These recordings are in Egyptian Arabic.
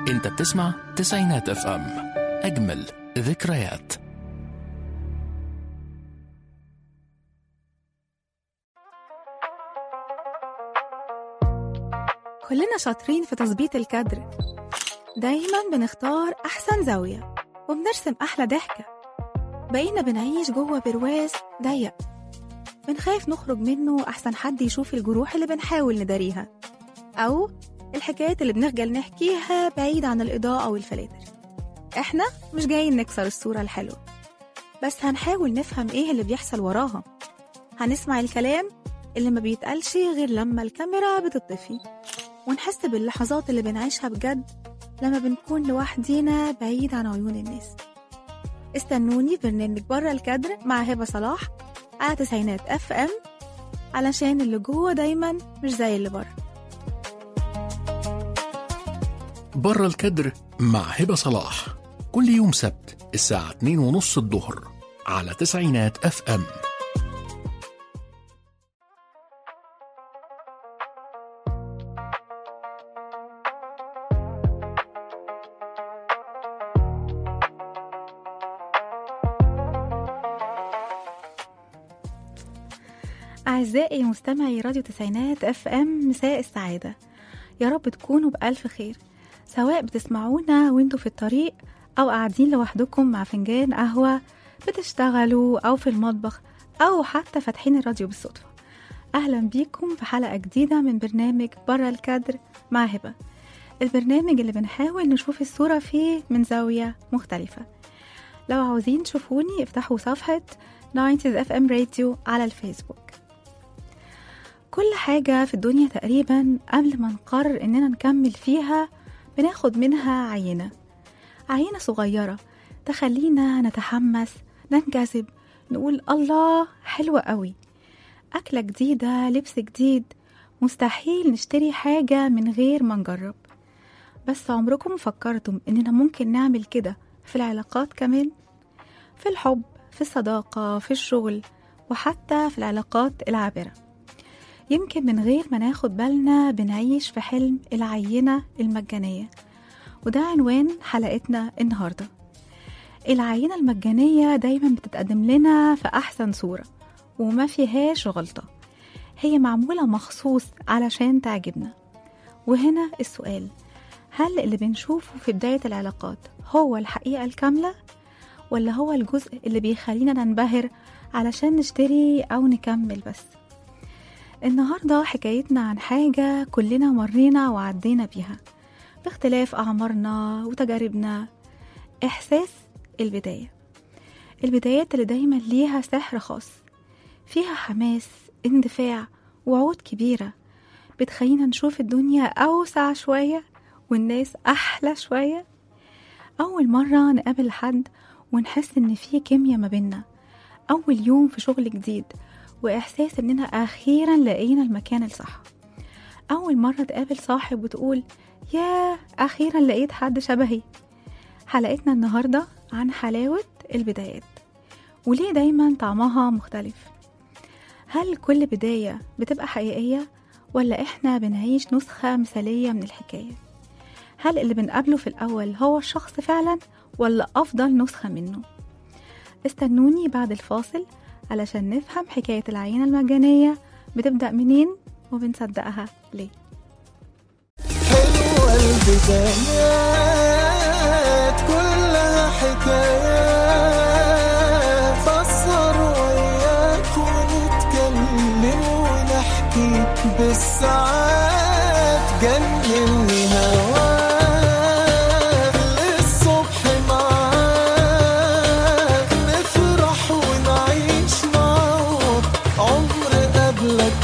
انت بتسمع تسعينات اف ام اجمل ذكريات كلنا شاطرين في تظبيط الكادر دايما بنختار أحسن زاوية وبنرسم أحلى ضحكة بقينا بنعيش جوه برواز ضيق بنخاف نخرج منه أحسن حد يشوف الجروح اللي بنحاول نداريها أو الحكايات اللي بنخجل نحكيها بعيد عن الإضاءة والفلاتر إحنا مش جايين نكسر الصورة الحلوة بس هنحاول نفهم إيه اللي بيحصل وراها هنسمع الكلام اللي ما بيتقالش غير لما الكاميرا بتطفي ونحس باللحظات اللي بنعيشها بجد لما بنكون لوحدينا بعيد عن عيون الناس استنوني في برنامج بره الكادر مع هبة صلاح على تسعينات اف ام علشان اللي جوه دايما مش زي اللي بره بره الكدر مع هبة صلاح كل يوم سبت الساعة 2 ونص الظهر على تسعينات اف ام أعزائي مستمعي راديو تسعينات اف ام مساء السعادة يا رب تكونوا بألف خير سواء بتسمعونا وانتوا في الطريق أو قاعدين لوحدكم مع فنجان قهوة بتشتغلوا أو في المطبخ أو حتى فاتحين الراديو بالصدفة أهلا بيكم في حلقة جديدة من برنامج برا الكادر مع هبة البرنامج اللي بنحاول نشوف الصورة فيه من زاوية مختلفة لو عاوزين تشوفوني افتحوا صفحة 90s FM راديو على الفيسبوك كل حاجة في الدنيا تقريبا قبل ما نقرر إننا نكمل فيها بناخد منها عينة عينة صغيرة تخلينا نتحمس ننجذب نقول الله حلوة قوي أكلة جديدة لبس جديد مستحيل نشتري حاجة من غير ما نجرب بس عمركم فكرتم إننا ممكن نعمل كده في العلاقات كمان في الحب في الصداقة في الشغل وحتى في العلاقات العابرة يمكن من غير ما ناخد بالنا بنعيش في حلم العينة المجانية وده عنوان حلقتنا النهاردة العينة المجانية دايما بتتقدم لنا في أحسن صورة وما فيهاش غلطة هي معمولة مخصوص علشان تعجبنا وهنا السؤال هل اللي بنشوفه في بداية العلاقات هو الحقيقة الكاملة ولا هو الجزء اللي بيخلينا ننبهر علشان نشتري أو نكمل بس النهاردة حكايتنا عن حاجة كلنا مرينا وعدينا بيها باختلاف أعمارنا وتجاربنا إحساس البداية البدايات اللي دايما ليها سحر خاص فيها حماس اندفاع وعود كبيرة بتخلينا نشوف الدنيا أوسع شوية والناس أحلى شوية أول مرة نقابل حد ونحس إن في كيميا ما بينا أول يوم في شغل جديد وإحساس إننا أخيرا لقينا المكان الصح أول مرة تقابل صاحب وتقول ياه أخيرا لقيت حد شبهي حلقتنا النهاردة عن حلاوة البدايات وليه دايما طعمها مختلف هل كل بداية بتبقى حقيقية ولا إحنا بنعيش نسخة مثالية من الحكاية هل اللي بنقابله في الأول هو الشخص فعلا ولا أفضل نسخة منه استنوني بعد الفاصل علشان نفهم حكاية العينة المجانية بتبدأ منين وبنصدقها ليه حلوة البدايات كلها حكايات فسر وياك ونتكلم ونحكي بالساعات جنني هواك للصبح معاك نفرح ونعيش معاك عمر قبلك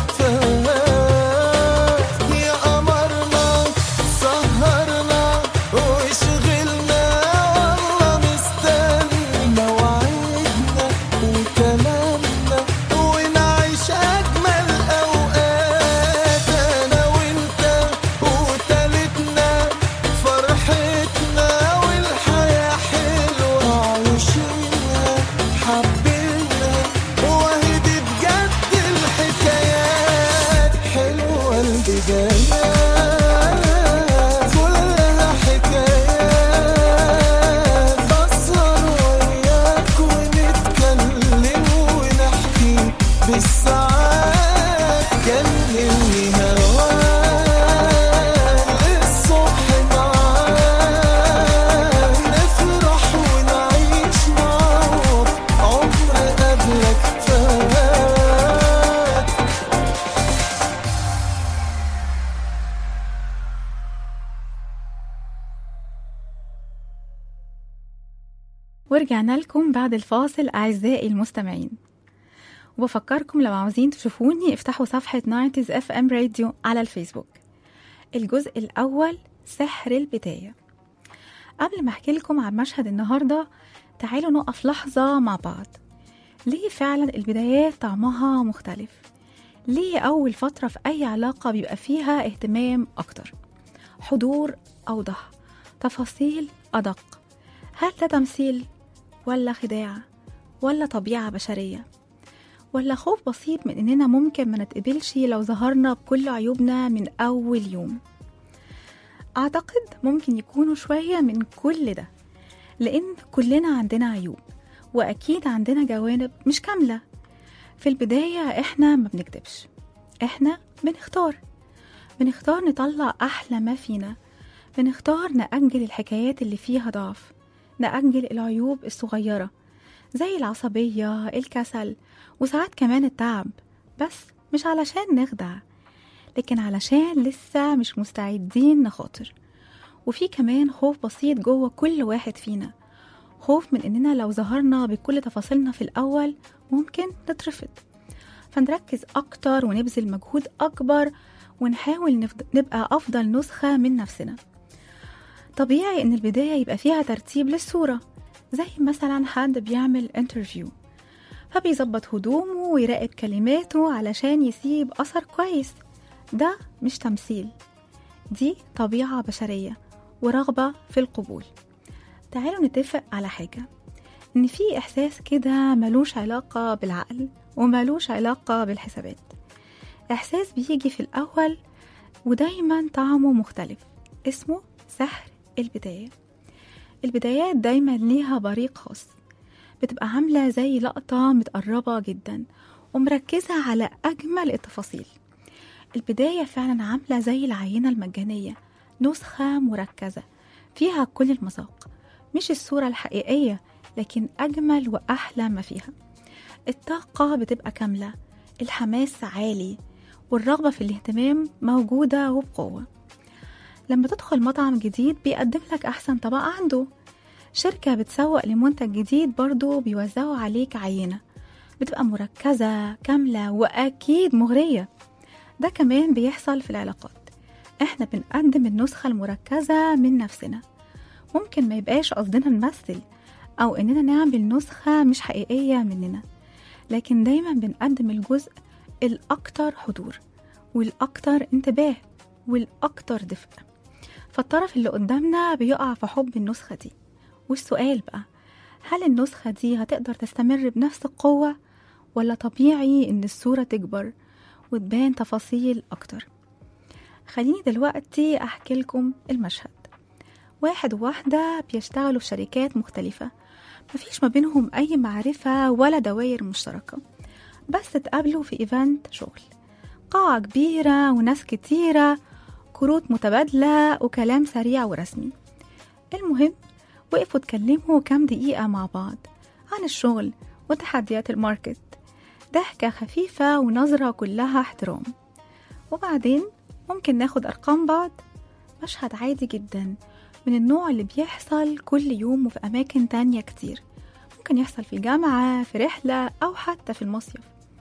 فات يا قمرنا سهرنا وشغلنا والله مستنى وعدنا وكلامنا ونعيش أجمل أوقات أنا وأنت وتالتنا فرحتنا والحياة حلوة عايشينها حبينا وهي دي بجد الحكايات حلوة البدايات كلها حكايات إني هواه للصبح معاه نفرح ونعيش معاه عمر قبلك فات ورجعنا لكم بعد الفاصل أعزائي المستمعين وبفكركم لو عاوزين تشوفوني افتحوا صفحة 90s اف ام راديو على الفيسبوك الجزء الأول سحر البداية قبل ما أحكي لكم عن مشهد النهاردة تعالوا نقف لحظة مع بعض ليه فعلا البدايات طعمها مختلف ليه أول فترة في أي علاقة بيبقى فيها اهتمام أكتر حضور أوضح تفاصيل أدق هل ده تمثيل ولا خداع ولا طبيعة بشرية ولا خوف بسيط من إننا ممكن ما نتقبلش لو ظهرنا بكل عيوبنا من أول يوم أعتقد ممكن يكونوا شوية من كل ده لأن كلنا عندنا عيوب وأكيد عندنا جوانب مش كاملة في البداية إحنا ما بنكدبش إحنا بنختار بنختار نطلع أحلى ما فينا بنختار نأجل الحكايات اللي فيها ضعف نأجل العيوب الصغيرة زي العصبية الكسل وساعات كمان التعب بس مش علشان نخدع لكن علشان لسه مش مستعدين نخاطر وفي كمان خوف بسيط جوه كل واحد فينا خوف من إننا لو ظهرنا بكل تفاصيلنا في الأول ممكن نترفض فنركز أكتر ونبذل مجهود أكبر ونحاول نفض- نبقى أفضل نسخة من نفسنا طبيعي إن البداية يبقى فيها ترتيب للصورة زي مثلا حد بيعمل انترفيو فبيظبط هدومه ويراقب كلماته علشان يسيب أثر كويس ده مش تمثيل دي طبيعة بشرية ورغبة في القبول تعالوا نتفق على حاجة إن في إحساس كده ملوش علاقة بالعقل وملوش علاقة بالحسابات إحساس بيجي في الأول ودايما طعمه مختلف اسمه سحر البداية البدايات دايما ليها بريق خاص بتبقى عاملة زي لقطة متقربة جدا ومركزة على أجمل التفاصيل البداية فعلا عاملة زي العينة المجانية نسخة مركزة فيها كل المذاق مش الصورة الحقيقية لكن أجمل وأحلى ما فيها الطاقة بتبقى كاملة الحماس عالي والرغبة في الاهتمام موجودة وبقوة لما تدخل مطعم جديد بيقدم لك أحسن طبق عنده شركة بتسوق لمنتج جديد برضو بيوزعوا عليك عينة بتبقى مركزة كاملة وأكيد مغرية ده كمان بيحصل في العلاقات احنا بنقدم النسخة المركزة من نفسنا ممكن ما يبقاش قصدنا نمثل أو إننا نعمل نسخة مش حقيقية مننا لكن دايما بنقدم الجزء الأكتر حضور والأكتر انتباه والأكتر دفء فالطرف اللي قدامنا بيقع في حب النسخة دي والسؤال بقى هل النسخة دي هتقدر تستمر بنفس القوة ولا طبيعي إن الصورة تكبر وتبان تفاصيل أكتر خليني دلوقتي أحكي لكم المشهد واحد وواحدة بيشتغلوا في شركات مختلفة مفيش ما بينهم أي معرفة ولا دوائر مشتركة بس اتقابلوا في إيفنت شغل قاعة كبيرة وناس كتيرة كروت متبادلة وكلام سريع ورسمي المهم وقفوا اتكلموا كام دقيقة مع بعض عن الشغل وتحديات الماركت ضحكة خفيفة ونظرة كلها احترام وبعدين ممكن ناخد أرقام بعض مشهد عادي جدا من النوع اللي بيحصل كل يوم وفي أماكن تانية كتير ممكن يحصل في الجامعة في رحلة أو حتى في المصيف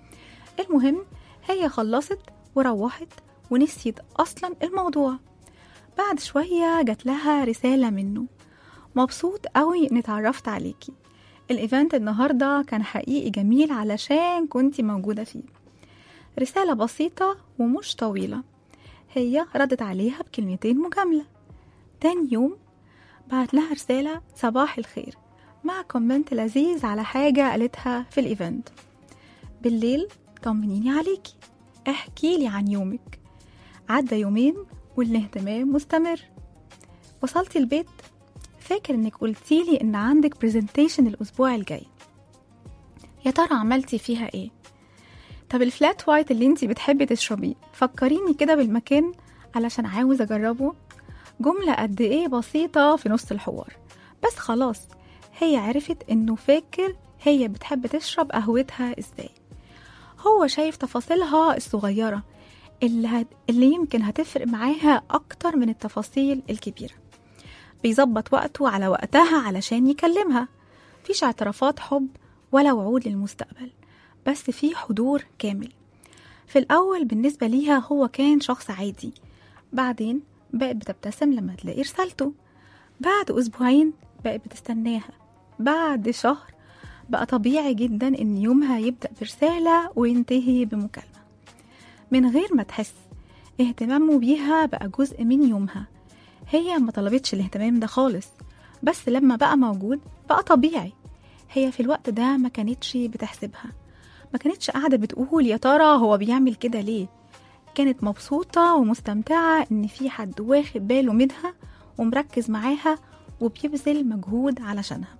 المهم هي خلصت وروحت ونسيت أصلا الموضوع بعد شوية جات لها رسالة منه مبسوط قوي إني اتعرفت عليكي الإيفنت النهاردة كان حقيقي جميل علشان كنتي موجودة فيه رسالة بسيطة ومش طويلة هي ردت عليها بكلمتين مجاملة تاني يوم بعت لها رسالة صباح الخير مع كومنت لذيذ على حاجة قالتها في الإيفنت بالليل طمنيني عليكي احكي لي عن يومك عدى يومين والاهتمام مستمر وصلتي البيت فاكر انك قلتيلي ان عندك برزنتيشن الاسبوع الجاي يا ترى عملتي فيها ايه طب الفلات وايت اللي انتي بتحبي تشربيه فكريني كده بالمكان علشان عاوز اجربه جملة قد ايه بسيطة في نص الحوار بس خلاص هي عرفت انه فاكر هي بتحب تشرب قهوتها ازاي هو شايف تفاصيلها الصغيرة اللي, هت... اللي يمكن هتفرق معاها أكتر من التفاصيل الكبيرة بيظبط وقته على وقتها علشان يكلمها مفيش اعترافات حب ولا وعود للمستقبل بس في حضور كامل في الأول بالنسبة ليها هو كان شخص عادي بعدين بقت بتبتسم لما تلاقي رسالته بعد أسبوعين بقت بتستناها بعد شهر بقى طبيعي جدا إن يومها يبدأ برسالة وينتهي بمكالمة من غير ما تحس اهتمامه بيها بقى جزء من يومها هي ما طلبتش الاهتمام ده خالص بس لما بقى موجود بقى طبيعي هي في الوقت ده ما كانتش بتحسبها ما كانتش قاعدة بتقول يا ترى هو بيعمل كده ليه كانت مبسوطة ومستمتعة إن في حد واخد باله منها ومركز معاها وبيبذل مجهود علشانها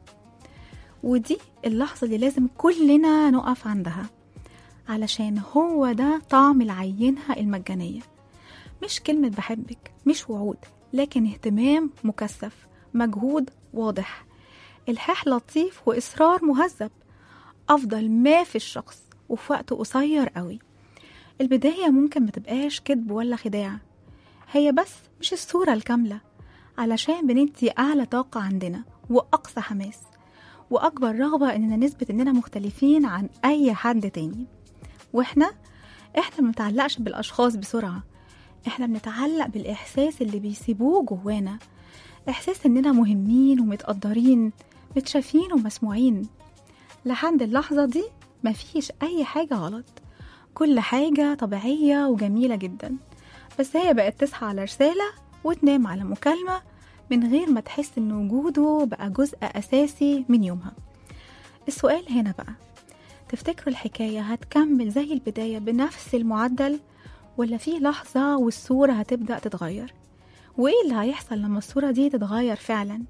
ودي اللحظة اللي لازم كلنا نقف عندها علشان هو ده طعم العينها المجانية مش كلمة بحبك مش وعود لكن اهتمام مكثف مجهود واضح الحاح لطيف وإصرار مهذب أفضل ما في الشخص وفي وقت قصير قوي البداية ممكن ما تبقاش كذب ولا خداع هي بس مش الصورة الكاملة علشان بندي أعلى طاقة عندنا وأقصى حماس وأكبر رغبة إننا نثبت إننا مختلفين عن أي حد تاني وإحنا إحنا منتعلقش بالأشخاص بسرعة إحنا بنتعلق بالإحساس اللي بيسيبوه جوانا إحساس إننا مهمين ومتقدرين متشافين ومسموعين لحد اللحظة دي مفيش أي حاجة غلط كل حاجة طبيعية وجميلة جدا بس هي بقت تصحى على رسالة وتنام على مكالمة من غير ما تحس إن وجوده بقى جزء أساسي من يومها السؤال هنا بقى تفتكروا الحكاية هتكمل زي البداية بنفس المعدل ولا في لحظة والصورة هتبدأ تتغير وإيه اللي هيحصل لما الصورة دي تتغير فعلا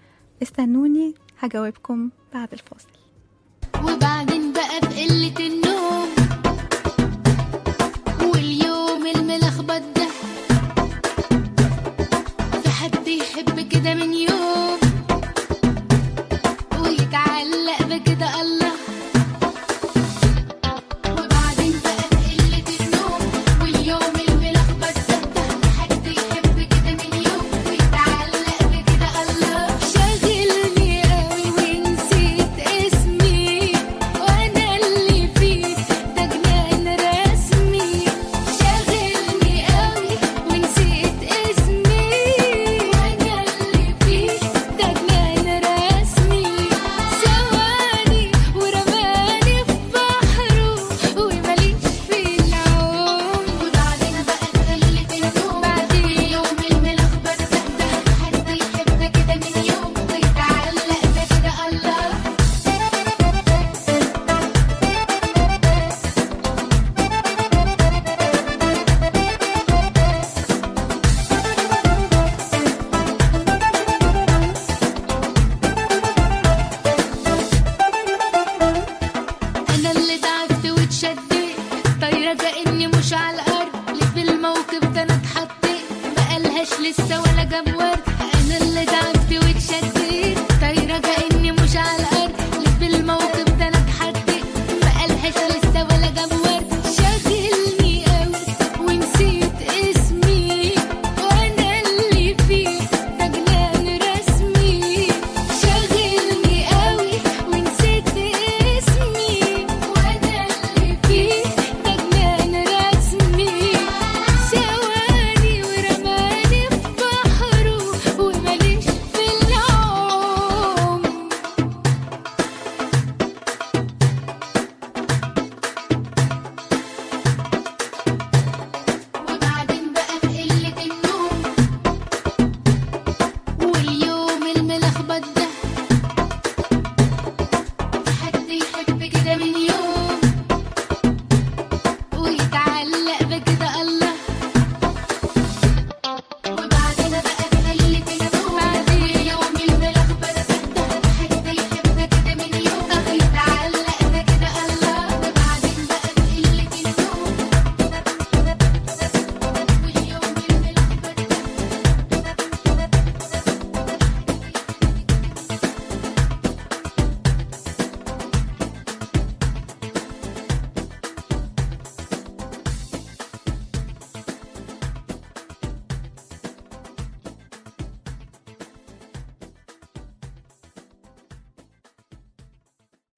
استنوني هجاوبكم بعد الفاصل وبعدين بقى بقلة النوم واليوم الملخبط ده في حد يحب كده من يوم ويتعلق بكده الله وبعدين بقى بقلة النوم واليوم الملخبط ده في حد يحب كده من يوم ويتعلق بكده الله شاغلني قوي ونسيت اسمي وانا اللي فيه ده جنان رسمي شاغلني قوي ونسيت اسمي وانا اللي فيه ده جنان رسمي سواني ورماني في بحره وماليش في العوم وبعدين بقى قلة النوم بعدين يوم الملخبط ده حد يحب كده من يوم ويتعلق بكده الله انا اللي تعبت واتشديت طايره كاني مش على الارض اللي في الموقف ده انا اتحطيت ما قالهاش لسه ولا جاب ورد انا اللي تعبت واتشديت طايره كاني مش على الارض اللي في الموقف ده انا اتحطيت ما قالهاش لسه ولا جاب ورد شاغلني قوي ونسيت اسمي وانا اللي فيه ده جنان رسمي شاغلني قوي ونسيت اسمي وانا اللي فيه ده جنان رسمي سواني ورماني في بحره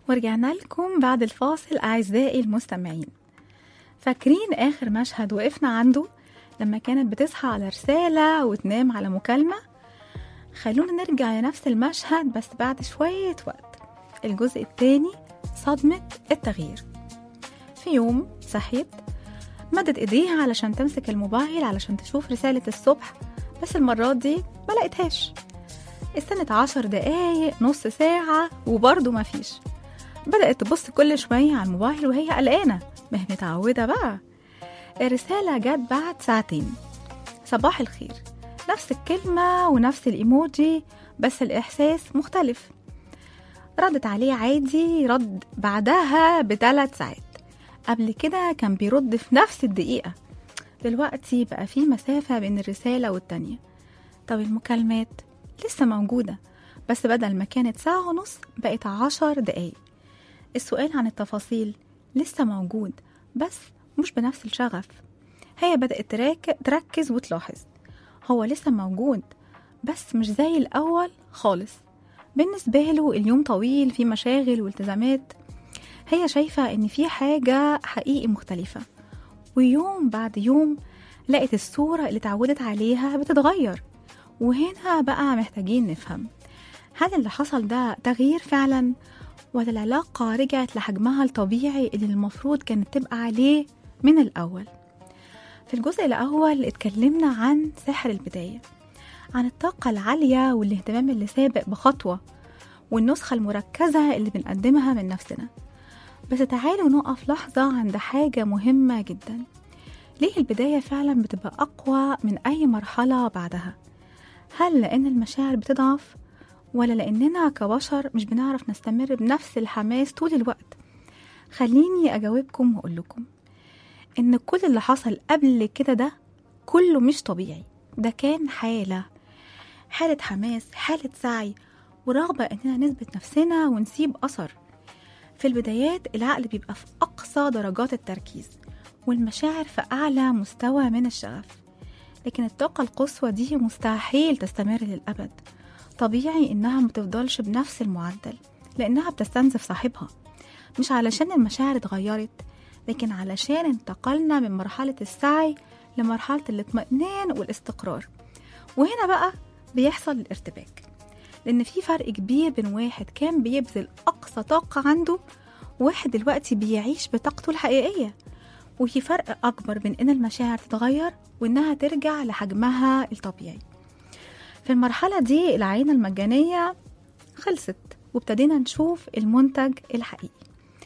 ورجعنا لكم بعد الفاصل أعزائي المستمعين فاكرين آخر مشهد وقفنا عنده لما كانت بتصحى على رسالة وتنام على مكالمة خلونا نرجع لنفس المشهد بس بعد شوية وقت الجزء التاني صدمة التغيير في يوم صحيت مدت ايديها علشان تمسك الموبايل علشان تشوف رسالة الصبح بس المرة دي ما لقيتهاش استنت عشر دقايق نص ساعة وبرضه مفيش بدأت تبص كل شوية على الموبايل وهي قلقانة ما هي متعودة بقى الرسالة جت بعد ساعتين صباح الخير نفس الكلمة ونفس الإيموجي بس الإحساس مختلف ردت عليه عادي رد بعدها بثلاث ساعات قبل كده كان بيرد في نفس الدقيقة دلوقتي بقى في مسافة بين الرسالة والتانية طب المكالمات لسه موجودة بس بدل ما كانت ساعة ونص بقت عشر دقايق السؤال عن التفاصيل لسه موجود بس مش بنفس الشغف هي بدأت تراك- تركز وتلاحظ هو لسه موجود بس مش زي الأول خالص بالنسبة له اليوم طويل في مشاغل والتزامات هي شايفة إن في حاجة حقيقي مختلفة ويوم بعد يوم لقت الصورة اللي اتعودت عليها بتتغير وهنا بقى محتاجين نفهم هل اللي حصل ده تغيير فعلا ولا العلاقة رجعت لحجمها الطبيعي اللي المفروض كانت تبقى عليه من الأول في الجزء الأول اتكلمنا عن سحر البداية عن الطاقة العالية والاهتمام اللي سابق بخطوة والنسخة المركزة اللي بنقدمها من نفسنا بس تعالوا نقف لحظة عند حاجة مهمة جدا ليه البداية فعلا بتبقى أقوى من أي مرحلة بعدها هل لأن المشاعر بتضعف ولا لأننا كبشر مش بنعرف نستمر بنفس الحماس طول الوقت خليني أجاوبكم وأقول لكم إن كل اللي حصل قبل كده ده كله مش طبيعي ده كان حالة حالة حماس حالة سعي ورغبة إننا نثبت نفسنا ونسيب أثر في البدايات العقل بيبقى في أقصى درجات التركيز والمشاعر في أعلى مستوى من الشغف لكن الطاقة القصوى دي مستحيل تستمر للأبد طبيعي إنها متفضلش بنفس المعدل لأنها بتستنزف صاحبها مش علشان المشاعر اتغيرت لكن علشان انتقلنا من مرحلة السعي لمرحلة الاطمئنان والاستقرار وهنا بقى بيحصل الارتباك لأن في فرق كبير بين واحد كان بيبذل أقصى طاقة عنده وواحد دلوقتي بيعيش بطاقته الحقيقية وفي فرق أكبر بين إن المشاعر تتغير وإنها ترجع لحجمها الطبيعي في المرحلة دي العينة المجانية خلصت وابتدينا نشوف المنتج الحقيقي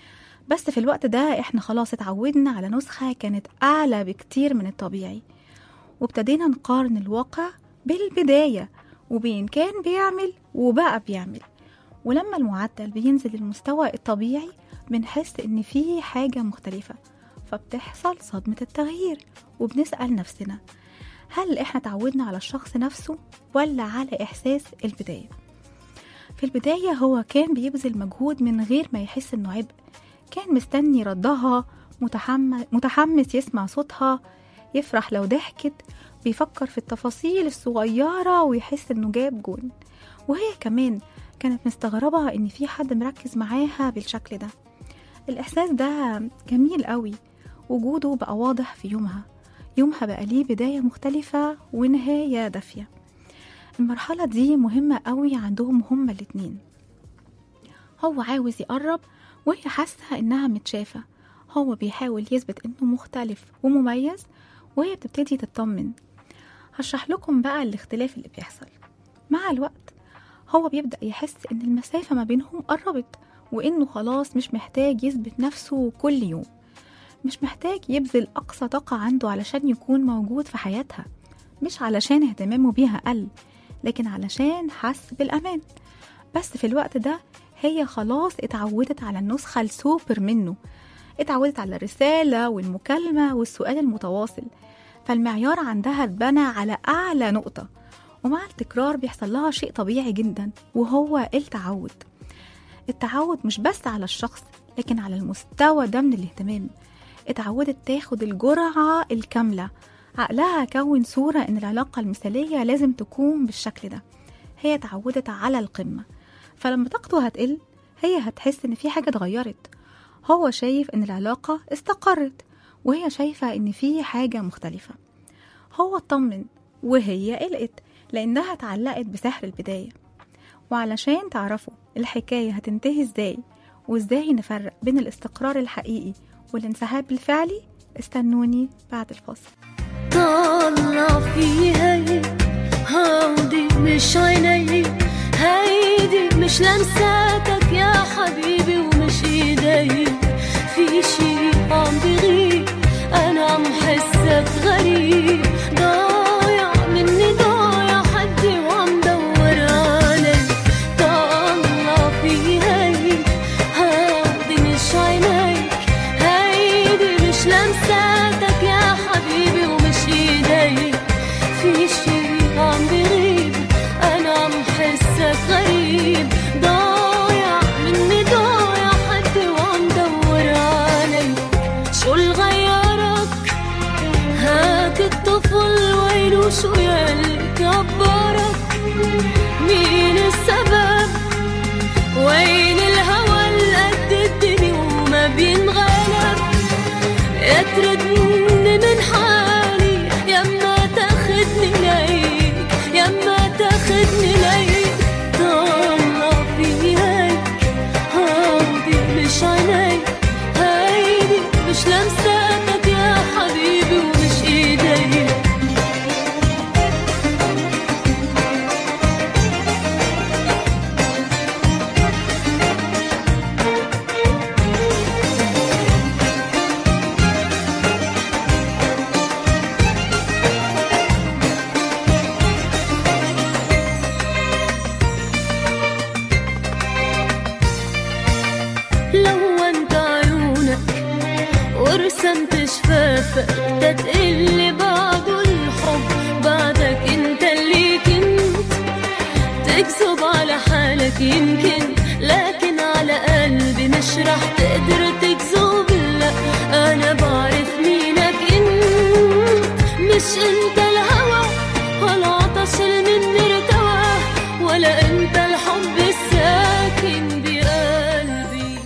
بس في الوقت ده احنا خلاص اتعودنا على نسخة كانت أعلى بكتير من الطبيعي وابتدينا نقارن الواقع بالبداية وبين كان بيعمل وبقى بيعمل ولما المعدل بينزل للمستوى الطبيعي بنحس إن في حاجة مختلفة فبتحصل صدمة التغيير وبنسأل نفسنا هل إحنا تعودنا على الشخص نفسه ولا على إحساس البداية؟ في البداية هو كان بيبذل مجهود من غير ما يحس إنه عبء كان مستني ردها متحمس, متحمس يسمع صوتها يفرح لو ضحكت بيفكر في التفاصيل الصغيرة ويحس إنه جاب جون وهي كمان كانت مستغربة إن في حد مركز معاها بالشكل ده الإحساس ده جميل قوي وجوده بقى واضح في يومها يومها بقى ليه بداية مختلفة ونهاية دافية المرحلة دي مهمة قوي عندهم هما الاتنين هو عاوز يقرب وهي حاسة إنها متشافة هو بيحاول يثبت إنه مختلف ومميز وهي بتبتدي تطمن هشرح لكم بقى الاختلاف اللي بيحصل مع الوقت هو بيبدأ يحس إن المسافة ما بينهم قربت وإنه خلاص مش محتاج يثبت نفسه كل يوم مش محتاج يبذل أقصى طاقة عنده علشان يكون موجود في حياتها مش علشان اهتمامه بيها قل لكن علشان حس بالأمان بس في الوقت ده هي خلاص اتعودت على النسخة السوبر منه اتعودت على الرسالة والمكالمة والسؤال المتواصل فالمعيار عندها اتبنى على أعلى نقطة ومع التكرار بيحصل لها شيء طبيعي جدا وهو التعود التعود مش بس على الشخص لكن على المستوى ده من الاهتمام اتعودت تاخد الجرعة الكاملة عقلها كون صورة إن العلاقة المثالية لازم تكون بالشكل ده هي اتعودت على القمة فلما طاقته هتقل هي هتحس إن في حاجة اتغيرت هو شايف إن العلاقة استقرت وهي شايفة إن في حاجة مختلفة هو اطمن وهي قلقت لأنها اتعلقت بسحر البداية وعلشان تعرفوا الحكاية هتنتهي ازاي وازاي نفرق بين الاستقرار الحقيقي والانسحاب الفعلي استنوني بعد الفاصل طلع فيها هودي مش عيني هيدي مش لمساتك يا حبيبي ومش ايدي في شي عم بغيب انا عم حسك غريب ضايع مني ضايع حدي وعم دور عليك طلع فيها هودي مش عينيك هيدي مش لمساتك يا حبيبي ومش ايدي في شي عم بغيب انا عم حسك غريب ضايع مني ضايع حدي وعم دور عليك شو اللي غيرك هاك الطفل وينه شو يلي كبرك مين السبب وين الهوى اللي قد الدنيا وما بينغلب اتردني من حالي يما تاخدني ليك يما تاخدني ليك طلع في هيك هودي مش عينيك هيدي مش لمساتك يا حبيبي ومش ايديك لونت عيونك ورسمت شفافك تتقلي بعد الحب بعدك انت اللي كنت تكذب على حالك يمكن لكن على قلبي مش رح تقدر تكذب لا انا بعرف مينك انت مش انت الهوى ولا عطش المن ارتوى ولا انت الحب الساكن بقلبي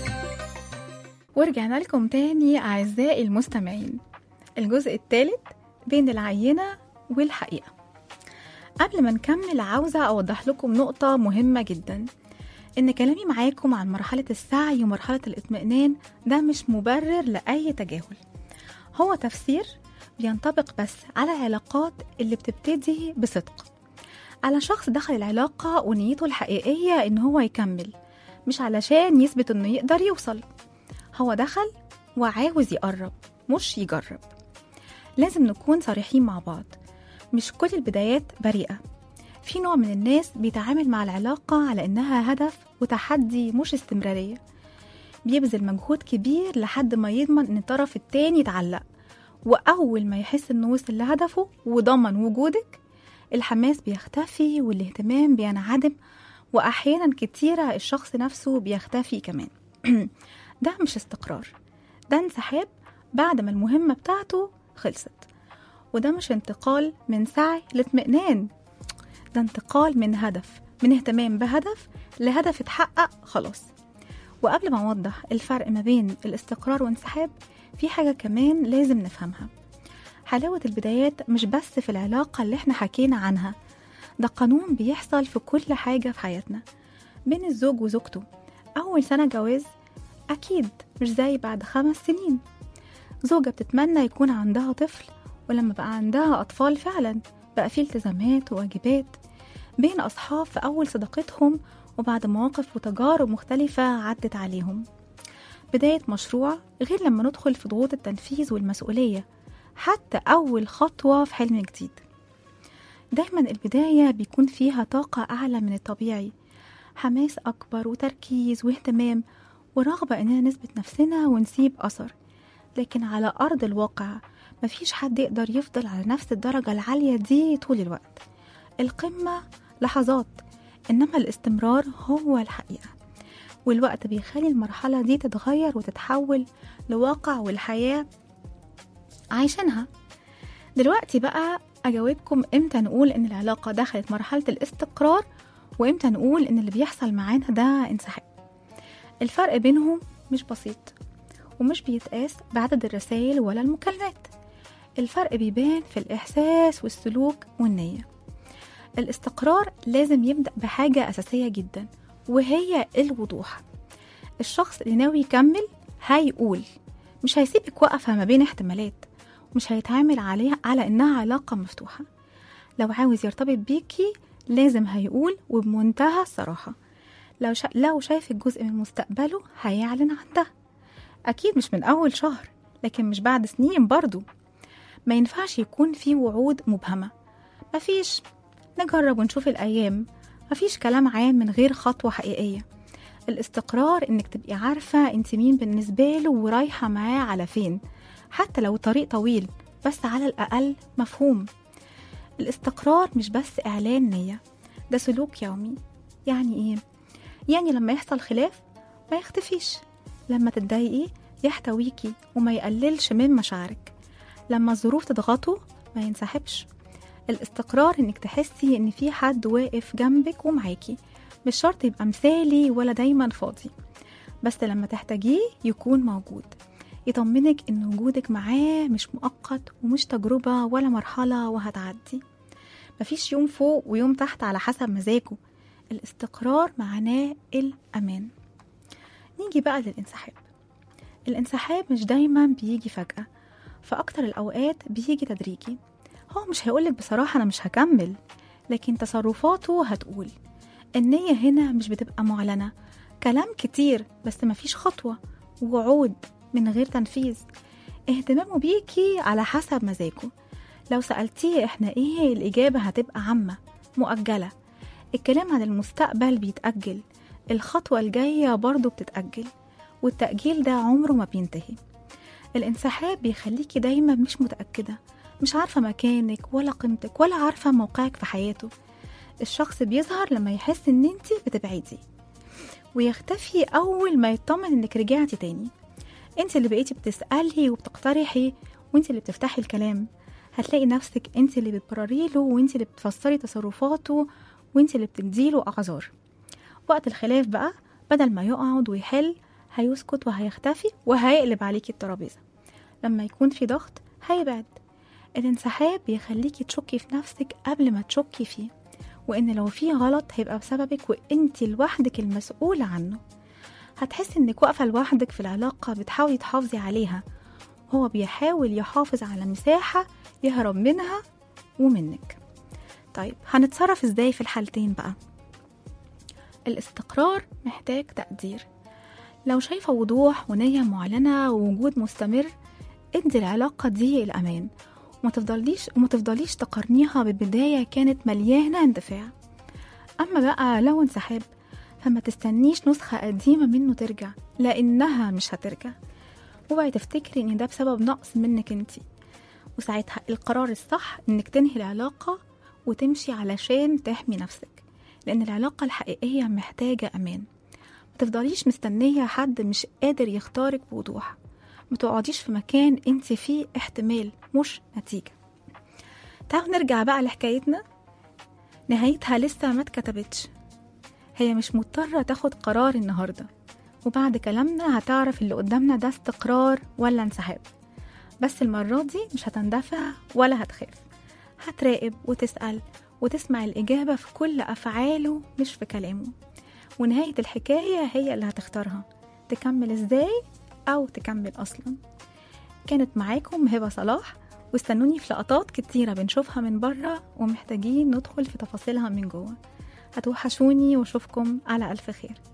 ورجعنا لكم تاني أعزائي المستمعين الجزء الثالث بين العينة والحقيقة قبل ما نكمل عاوزة أوضح لكم نقطة مهمة جدا إن كلامي معاكم عن مرحلة السعي ومرحلة الاطمئنان ده مش مبرر لأي تجاهل هو تفسير بينطبق بس على العلاقات اللي بتبتدي بصدق على شخص دخل العلاقة ونيته الحقيقية إن هو يكمل مش علشان يثبت إنه يقدر يوصل هو دخل وعاوز يقرب مش يجرب لازم نكون صريحين مع بعض مش كل البدايات بريئة في نوع من الناس بيتعامل مع العلاقة على إنها هدف وتحدي مش استمرارية بيبذل مجهود كبير لحد ما يضمن إن الطرف التاني يتعلق وأول ما يحس إنه وصل لهدفه وضمن وجودك الحماس بيختفي والاهتمام بينعدم وأحيانا كتيرة الشخص نفسه بيختفي كمان ده مش استقرار ده انسحاب بعد ما المهمة بتاعته خلصت وده مش انتقال من سعي لاطمئنان ده انتقال من هدف من اهتمام بهدف لهدف اتحقق خلاص وقبل ما أوضح الفرق ما بين الاستقرار وانسحاب في حاجة كمان لازم نفهمها حلاوة البدايات مش بس في العلاقة اللي احنا حكينا عنها ده قانون بيحصل في كل حاجة في حياتنا بين الزوج وزوجته أول سنة جواز أكيد مش زي بعد خمس سنين زوجة بتتمنى يكون عندها طفل ولما بقى عندها أطفال فعلا بقى في التزامات وواجبات بين أصحاب في أول صداقتهم وبعد مواقف وتجارب مختلفة عدت عليهم بداية مشروع غير لما ندخل في ضغوط التنفيذ والمسؤولية حتى أول خطوة في حلم جديد دايما البداية بيكون فيها طاقة أعلى من الطبيعي حماس أكبر وتركيز واهتمام ورغبة إننا نثبت نفسنا ونسيب أثر لكن على أرض الواقع مفيش حد يقدر يفضل على نفس الدرجة العالية دي طول الوقت القمة لحظات إنما الاستمرار هو الحقيقة والوقت بيخلي المرحلة دي تتغير وتتحول لواقع والحياة عايشينها دلوقتي بقى أجاوبكم إمتى نقول إن العلاقة دخلت مرحلة الاستقرار وإمتى نقول إن اللي بيحصل معانا ده انسحاب الفرق بينهم مش بسيط ومش بيتقاس بعدد الرسائل ولا المكالمات الفرق بيبان في الإحساس والسلوك والنية الاستقرار لازم يبدأ بحاجة أساسية جدا وهي الوضوح الشخص اللي ناوي يكمل هيقول مش هيسيبك واقفة ما بين احتمالات ومش هيتعامل عليها على إنها علاقة مفتوحة لو عاوز يرتبط بيكي لازم هيقول وبمنتهى الصراحة لو, شا... لو شايف جزء من مستقبله هيعلن عن ده أكيد مش من أول شهر لكن مش بعد سنين برضو ما ينفعش يكون في وعود مبهمة مفيش نجرب ونشوف الأيام مفيش كلام عام من غير خطوة حقيقية الاستقرار إنك تبقي عارفة أنت مين بالنسبة له ورايحة معاه على فين حتى لو طريق طويل بس على الأقل مفهوم الاستقرار مش بس إعلان نية ده سلوك يومي يعني إيه؟ يعني لما يحصل خلاف ما يختفيش لما تتضايقي يحتويكي وما يقللش من مشاعرك لما الظروف تضغطه ما ينسحبش الاستقرار انك تحسي ان في حد واقف جنبك ومعاكي مش شرط يبقى مثالي ولا دايما فاضي بس لما تحتاجيه يكون موجود يطمنك ان وجودك معاه مش مؤقت ومش تجربة ولا مرحلة وهتعدي مفيش يوم فوق ويوم تحت على حسب مزاجه الاستقرار معناه الأمان نيجي بقى للانسحاب الانسحاب مش دايما بيجي فجأة فأكتر الأوقات بيجي تدريجي هو مش هيقولك بصراحة أنا مش هكمل لكن تصرفاته هتقول النية هنا مش بتبقى معلنة كلام كتير بس مفيش خطوة ووعود من غير تنفيذ اهتمامه بيكي على حسب مزاجه لو سألتيه احنا ايه الإجابة هتبقى عامة مؤجلة الكلام عن المستقبل بيتأجل الخطوة الجاية برضه بتتأجل والتأجيل ده عمره ما بينتهي الانسحاب بيخليكي دايما مش متأكدة مش عارفة مكانك ولا قيمتك ولا عارفة موقعك في حياته الشخص بيظهر لما يحس ان انت بتبعدي ويختفي اول ما يطمن انك رجعتي تاني انت اللي بقيتي بتسألي وبتقترحي وانت اللي بتفتحي الكلام هتلاقي نفسك انت اللي بتبرري له وانت اللي بتفسري تصرفاته وانت اللي بتديله اعذار وقت الخلاف بقى بدل ما يقعد ويحل هيسكت وهيختفي وهيقلب عليكي الترابيزة لما يكون في ضغط هيبعد الانسحاب بيخليكي تشكي في نفسك قبل ما تشكي فيه وان لو في غلط هيبقى بسببك وانت لوحدك المسؤولة عنه هتحسي انك واقفة لوحدك في العلاقة بتحاولي تحافظي عليها هو بيحاول يحافظ على مساحة يهرب منها ومنك طيب هنتصرف ازاي في الحالتين بقى الاستقرار محتاج تقدير لو شايفة وضوح ونية معلنة ووجود مستمر ادي العلاقة دي الأمان وما تفضليش وما تفضليش تقارنيها ببداية كانت مليانة اندفاع أما بقى لو انسحاب فما تستنيش نسخة قديمة منه ترجع لأنها مش هترجع اوعي تفتكري ان ده بسبب نقص منك انتي وساعتها القرار الصح انك تنهي العلاقة وتمشي علشان تحمي نفسك لأن العلاقة الحقيقية محتاجة أمان متفضليش مستنية حد مش قادر يختارك بوضوح متقعديش في مكان انت فيه احتمال مش نتيجة تعالوا نرجع بقى لحكايتنا نهايتها لسه ما اتكتبتش هي مش مضطرة تاخد قرار النهاردة وبعد كلامنا هتعرف اللي قدامنا ده استقرار ولا انسحاب بس المرة دي مش هتندفع ولا هتخاف هتراقب وتسأل وتسمع الإجابة في كل أفعاله مش في كلامه ونهاية الحكاية هي اللي هتختارها تكمل ازاي أو تكمل أصلا كانت معاكم هبة صلاح واستنوني في لقطات كتيرة بنشوفها من بره ومحتاجين ندخل في تفاصيلها من جوه هتوحشوني واشوفكم على ألف خير